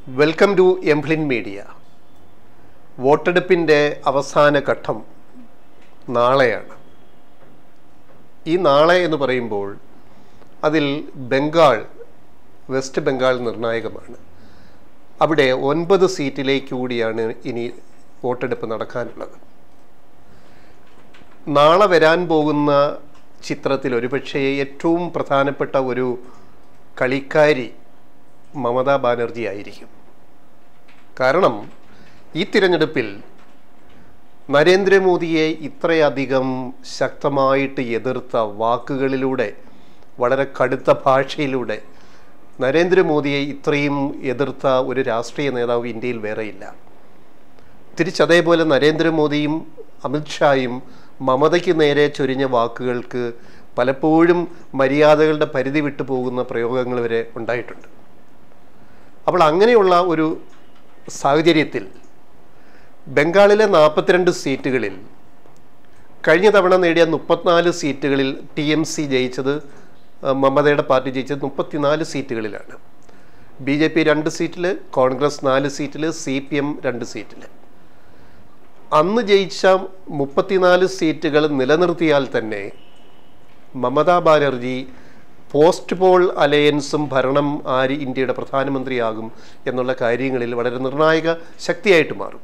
welcome to എംപ്ലിൻ media വോട്ടെടുപ്പിൻ്റെ അവസാന ഘട്ടം നാളെയാണ് ഈ നാളെ എന്ന് പറയുമ്പോൾ അതിൽ ബംഗാൾ വെസ്റ്റ് ബംഗാൾ നിർണായകമാണ് അവിടെ ഒൻപത് സീറ്റിലേക്ക് കൂടിയാണ് ഇനി വോട്ടെടുപ്പ് നടക്കാനുള്ളത് നാളെ വരാൻ പോകുന്ന ചിത്രത്തിൽ ഒരുപക്ഷെ ഏറ്റവും പ്രധാനപ്പെട്ട ഒരു കളിക്കാരി മമതാ ബാനർജി ആയിരിക്കും കാരണം ഈ തിരഞ്ഞെടുപ്പിൽ നരേന്ദ്രമോദിയെ ഇത്രയധികം ശക്തമായിട്ട് എതിർത്ത വാക്കുകളിലൂടെ വളരെ കടുത്ത ഭാഷയിലൂടെ നരേന്ദ്രമോദിയെ ഇത്രയും എതിർത്ത ഒരു രാഷ്ട്രീയ നേതാവ് ഇന്ത്യയിൽ വേറെയില്ല തിരിച്ചതേപോലെ നരേന്ദ്രമോദിയും അമിത്ഷായും മമതയ്ക്ക് നേരെ ചൊരിഞ്ഞ വാക്കുകൾക്ക് പലപ്പോഴും മര്യാദകളുടെ പരിധി വിട്ടു പോകുന്ന പ്രയോഗങ്ങൾ വരെ ഉണ്ടായിട്ടുണ്ട് അപ്പോൾ അങ്ങനെയുള്ള ഒരു സാഹചര്യത്തിൽ ബംഗാളിലെ നാൽപ്പത്തിരണ്ട് സീറ്റുകളിൽ കഴിഞ്ഞ തവണ നേടിയ മുപ്പത്തിനാല് സീറ്റുകളിൽ ടി എം സി ജയിച്ചത് ആ, മമതയുടെ പാർട്ടി ജയിച്ചത് മുപ്പത്തിനാല് സീറ്റുകളിലാണ് ബി ജെ പി രണ്ട് സീറ്റിൽ കോൺഗ്രസ് നാല് സീറ്റിൽ സി പി എം രണ്ട് സീറ്റിൽ അന്ന് ജയിച്ച മുപ്പത്തിനാല് സീറ്റുകൾ നിലനിർത്തിയാൽ തന്നെ മമതാ ബാനർജി പോസ്റ്റ് പോൾ അലയൻസും ഭരണം ആര് ഇന്ത്യയുടെ പ്രധാനമന്ത്രിയാകും എന്നുള്ള കാര്യങ്ങളിൽ വളരെ നിർണായക ശക്തിയായിട്ട് മാറും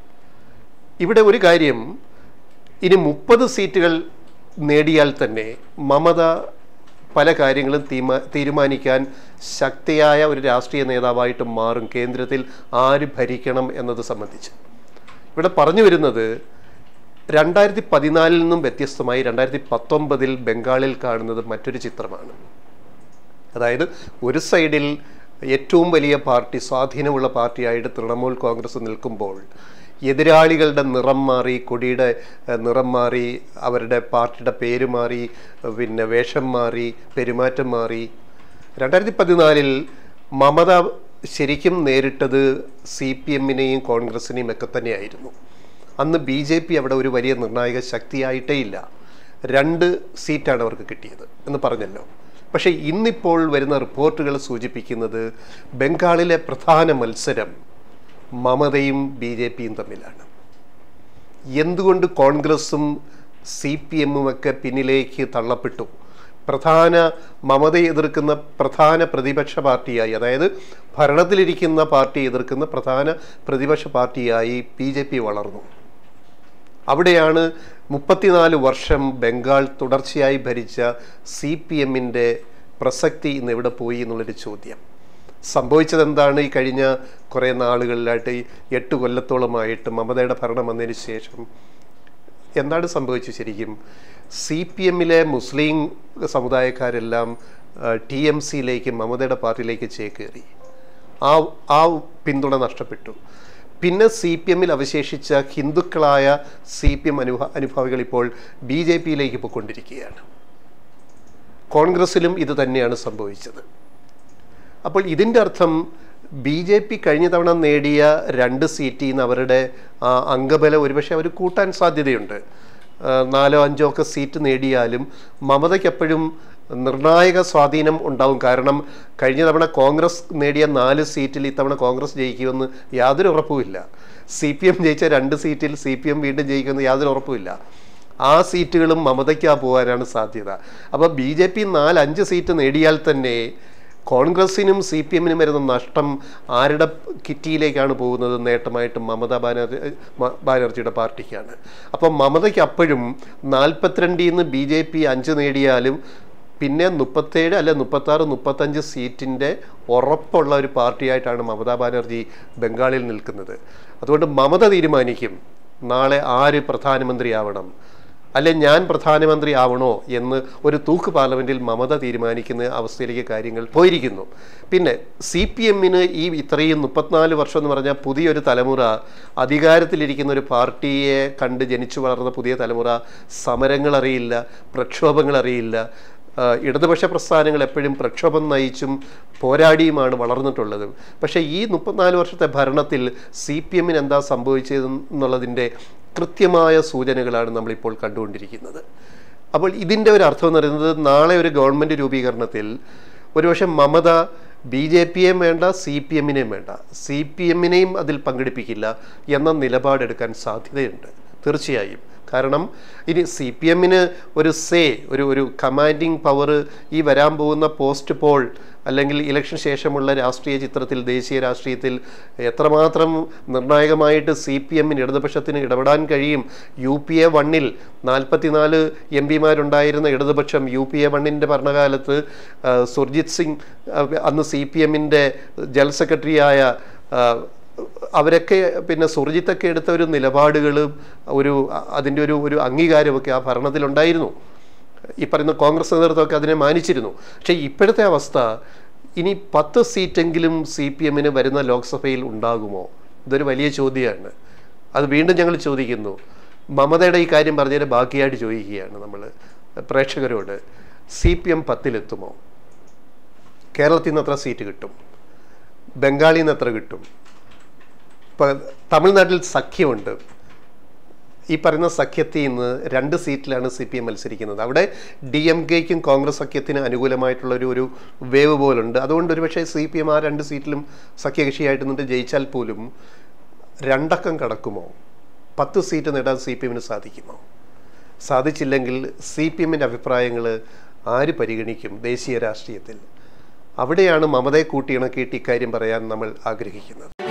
ഇവിടെ ഒരു കാര്യം ഇനി മുപ്പത് സീറ്റുകൾ നേടിയാൽ തന്നെ മമത പല കാര്യങ്ങളും തീമ തീരുമാനിക്കാൻ ശക്തിയായ ഒരു രാഷ്ട്രീയ നേതാവായിട്ട് മാറും കേന്ദ്രത്തിൽ ആര് ഭരിക്കണം എന്നത് സംബന്ധിച്ച് ഇവിടെ പറഞ്ഞു വരുന്നത് രണ്ടായിരത്തി പതിനാലിൽ നിന്നും വ്യത്യസ്തമായി രണ്ടായിരത്തി പത്തൊമ്പതിൽ ബംഗാളിൽ കാണുന്നത് മറ്റൊരു ചിത്രമാണ് അതായത് ഒരു സൈഡിൽ ഏറ്റവും വലിയ പാർട്ടി സ്വാധീനമുള്ള പാർട്ടിയായിട്ട് തൃണമൂൽ കോൺഗ്രസ് നിൽക്കുമ്പോൾ എതിരാളികളുടെ നിറം മാറി കൊടിയുടെ ഏഹ്, നിറം മാറി അവരുടെ പാർട്ടിയുടെ പേര് മാറി ഏഹ്, പിന്നെ വേഷം മാറി പെരുമാറ്റം മാറി രണ്ടായിരത്തി പതിനാലിൽ മമത ശരിക്കും നേരിട്ടത് സി പി എമ്മിനെയും കോൺഗ്രസിനെയും ഒക്കെ തന്നെയായിരുന്നു അന്ന് ബി ജെ പി അവിടെ ഒരു വലിയ നിർണായക ശക്തിയായിട്ടേ ഇല്ല രണ്ട് സീറ്റാണ് അവർക്ക് കിട്ടിയത് എന്ന് പറഞ്ഞല്ലോ പക്ഷേ ഇന്നിപ്പോൾ വരുന്ന റിപ്പോർട്ടുകൾ സൂചിപ്പിക്കുന്നത് ബംഗാളിലെ പ്രധാന മത്സരം മമതയും ബി ജെ പിയും തമ്മിലാണ് എന്തുകൊണ്ട് കോൺഗ്രസും സി പി എമ്മും ഒക്കെ പിന്നിലേക്ക് തള്ളപ്പെട്ടു പ്രധാന മമതയെ എതിർക്കുന്ന പ്രധാന പ്രതിപക്ഷ പാർട്ടിയായി അതായത് ഭരണത്തിലിരിക്കുന്ന പാർട്ടി എതിർക്കുന്ന പ്രധാന പ്രതിപക്ഷ പാർട്ടിയായി ബി ജെ പി വളർന്നു അവിടെയാണ് മുപ്പത്തിനാല് വർഷം ബംഗാൾ തുടർച്ചയായി ഭരിച്ച സി പി എമ്മിൻ്റെ പ്രസക്തി ഇന്ന് എവിടെ പോയി എന്നുള്ളൊരു ചോദ്യം സംഭവിച്ചത് എന്താണ് ഈ കഴിഞ്ഞ കുറേ നാളുകളിലായിട്ട് ഈ എട്ട് കൊല്ലത്തോളമായിട്ട് മമതയുടെ ഭരണം വന്നതിന് ശേഷം എന്താണ് സംഭവിച്ചത് ശരിക്കും സി പി എമ്മിലെ മുസ്ലിം സമുദായക്കാരെല്ലാം ടി എം സിയിലേക്ക് മമതയുടെ പാർട്ടിയിലേക്ക് ചേക്കേറി ആ ആ പിന്തുണ നഷ്ടപ്പെട്ടു പിന്നെ സി പി എമ്മിൽ അവശേഷിച്ച ഹിന്ദുക്കളായ സി പി എം അനുഭ അനുഭാവികൾ ഇപ്പോൾ ബി ജെ പിയിലേക്ക് പോയിക്കൊണ്ടിരിക്കുകയാണ് കോൺഗ്രസിലും ഇത് തന്നെയാണ് സംഭവിച്ചത് അപ്പോൾ ഇതിൻ്റെ അർത്ഥം ബി ജെ പി കഴിഞ്ഞ തവണ നേടിയ രണ്ട് സീറ്റിൽ നിന്ന് അവരുടെ ആ, അംഗബലം ഒരുപക്ഷെ അവർ കൂട്ടാൻ സാധ്യതയുണ്ട് ആ, നാലോ അഞ്ചോ ഒക്കെ സീറ്റ് നേടിയാലും മമതയ്ക്ക് എപ്പോഴും നിർണായക സ്വാധീനം ഉണ്ടാവും കാരണം കഴിഞ്ഞ തവണ കോൺഗ്രസ് നേടിയ നാല് സീറ്റിൽ ഇത്തവണ കോൺഗ്രസ് ജയിക്കുമെന്ന് യാതൊരു ഉറപ്പുമില്ല സി പി എം ജയിച്ച രണ്ട് സീറ്റിൽ സി പി എം വീണ്ടും ജയിക്കുമെന്ന് യാതൊരു ഉറപ്പുമില്ല ആ സീറ്റുകളും മമതയ്ക്കാ പോകാനാണ് സാധ്യത അപ്പോൾ ബി ജെ പി നാല് അഞ്ച് സീറ്റ് നേടിയാൽ തന്നെ കോൺഗ്രസിനും സി പി എമ്മിനും വരുന്ന നഷ്ടം ആരുടെ കിറ്റിയിലേക്കാണ് പോകുന്നത് നേട്ടമായിട്ട് മമതാ ബാനർജി മ- ബാനർജിയുടെ പാർട്ടിക്കാണ് അപ്പം മമതയ്ക്ക് അപ്പോഴും നാൽപ്പത്തിരണ്ടിൽ നിന്ന് ബി ജെ പി അഞ്ച് നേടിയാലും പിന്നെ മുപ്പത്തേഴ് അല്ലെ മുപ്പത്താറ് മുപ്പത്തഞ്ച് സീറ്റിൻ്റെ ഉറപ്പുള്ള ഒരു പാർട്ടിയായിട്ടാണ് മമതാ ബാനർജി ബംഗാളിൽ നിൽക്കുന്നത് അതുകൊണ്ട് മമത തീരുമാനിക്കും നാളെ ആര് പ്രധാനമന്ത്രിയാവണം അല്ലെ ഞാൻ പ്രധാനമന്ത്രി ആവണോ എന്ന് ഒരു തൂക്ക് പാർലമെന്റിൽ മമത തീരുമാനിക്കുന്ന അവസ്ഥയിലേക്ക് കാര്യങ്ങൾ പോയിരിക്കുന്നു പിന്നെ സി പി എമ്മിന് ഈ ഇത്രയും മുപ്പത്തിനാല് വർഷം എന്ന് പറഞ്ഞാൽ പുതിയൊരു തലമുറ അധികാരത്തിലിരിക്കുന്ന ഒരു പാർട്ടിയെ കണ്ട് ജനിച്ചു വളർന്ന പുതിയ തലമുറ സമരങ്ങൾ അറിയില്ല പ്രക്ഷോഭങ്ങൾ അറിയില്ല ആ, ഇടതുപക്ഷ പ്രസ്ഥാനങ്ങൾ എപ്പോഴും പ്രക്ഷോഭം നയിച്ചും പോരാടിയുമാണ് വളർന്നിട്ടുള്ളത് പക്ഷേ ഈ മുപ്പത്തിനാല് വർഷത്തെ ഭരണത്തിൽ സി പി എമ്മിന് എന്താ സംഭവിച്ചതെന്നുള്ളതിൻ്റെ കൃത്യമായ സൂചനകളാണ് നമ്മളിപ്പോൾ കണ്ടുകൊണ്ടിരിക്കുന്നത് അപ്പോൾ ഇതിൻ്റെ ഒരു അർത്ഥം എന്ന് പറയുന്നത് നാളെ ഒരു ഗവൺമെൻറ് രൂപീകരണത്തിൽ ഒരുപക്ഷെ മമത ബി ജെ പിയെയും വേണ്ട സി പി എമ്മിനെയും വേണ്ട സി പി എമ്മിനെയും അതിൽ പങ്കെടുപ്പിക്കില്ല എന്ന നിലപാടെടുക്കാൻ സാധ്യതയുണ്ട് തീർച്ചയായും കാരണം ഇനി സി പി എമ്മിന് ഒരു സേ ഒരു ഒരു കമാൻഡിങ് പവർ ഈ വരാൻ പോകുന്ന പോസ്റ്റ് പോൾ അല്ലെങ്കിൽ ഇലക്ഷൻ ശേഷമുള്ള രാഷ്ട്രീയ ചിത്രത്തിൽ ദേശീയ രാഷ്ട്രീയത്തിൽ എത്രമാത്രം നിർണായകമായിട്ട് സി പി എമ്മിന് ഇടതുപക്ഷത്തിന് ഇടപെടാൻ കഴിയും യു പി എ വണ്ണിൽ നാൽപ്പത്തിനാല് എം പിമാരുണ്ടായിരുന്ന ഇടതുപക്ഷം യു പി എ വണ്ണിൻ്റെ ഭരണകാലത്ത് ആ, സുർജിത് സിംഗ് ആ, അന്ന് സി പി എമ്മിൻ്റെ ജനറൽ സെക്രട്ടറിയായ ആ, അവരൊക്കെ പിന്നെ സുർജിത്തൊക്കെ എടുത്ത ഒരു നിലപാടുകളും ഒരു അ- അതിൻ്റെ ഒരു ഒരു അംഗീകാരമൊക്കെ ആ ഭരണത്തിലുണ്ടായിരുന്നു ഈ പറയുന്ന കോൺഗ്രസ് നേതൃത്വമൊക്കെ അതിനെ മാനിച്ചിരുന്നു പക്ഷേ ഇപ്പോഴത്തെ അവസ്ഥ ഇനി പത്ത് സീറ്റെങ്കിലും സി പി എമ്മിന് വരുന്ന ലോക്സഭയിൽ ഉണ്ടാകുമോ ഇതൊരു വലിയ ചോദ്യമാണ് അത് വീണ്ടും ഞങ്ങൾ ചോദിക്കുന്നു മമതയുടെ ഈ കാര്യം പറഞ്ഞതിന് ബാക്കിയായിട്ട് ചോദിക്കുകയാണ് നമ്മൾ പ്രേക്ഷകരോട് സി പി എം പത്തിലെത്തുമോ കേരളത്തിൽ നിന്ന് എത്ര സീറ്റ് കിട്ടും ബംഗാളിൽ നിന്ന് എത്ര കിട്ടും ഇപ്പം തമിഴ്നാട്ടിൽ സഖ്യമുണ്ട് ഈ പറയുന്ന സഖ്യത്തിൽ നിന്ന് രണ്ട് സീറ്റിലാണ് സി പി എം മത്സരിക്കുന്നത് അവിടെ ഡി എം കെക്കും കോൺഗ്രസ് സഖ്യത്തിന് അനുകൂലമായിട്ടുള്ള ഒരു ഒരു വേവ് പോലുണ്ട് അതുകൊണ്ട് ഒരുപക്ഷെ സി പി എം ആ രണ്ട് സീറ്റിലും സഖ്യകക്ഷിയായിട്ട് നിന്നിട്ട് ജയിച്ചാൽ പോലും രണ്ടക്കം കടക്കുമോ പത്ത് സീറ്റ് നേടാൻ സി പി എമ്മിന് സാധിക്കുമോ സാധിച്ചില്ലെങ്കിൽ സി പി എമ്മിൻ്റെ അഭിപ്രായങ്ങൾ ആര് പരിഗണിക്കും ദേശീയ രാഷ്ട്രീയത്തിൽ അവിടെയാണ് മമതയെ കൂട്ടിയിണക്കിയിട്ട് ഇക്കാര്യം പറയാൻ നമ്മൾ ആഗ്രഹിക്കുന്നത്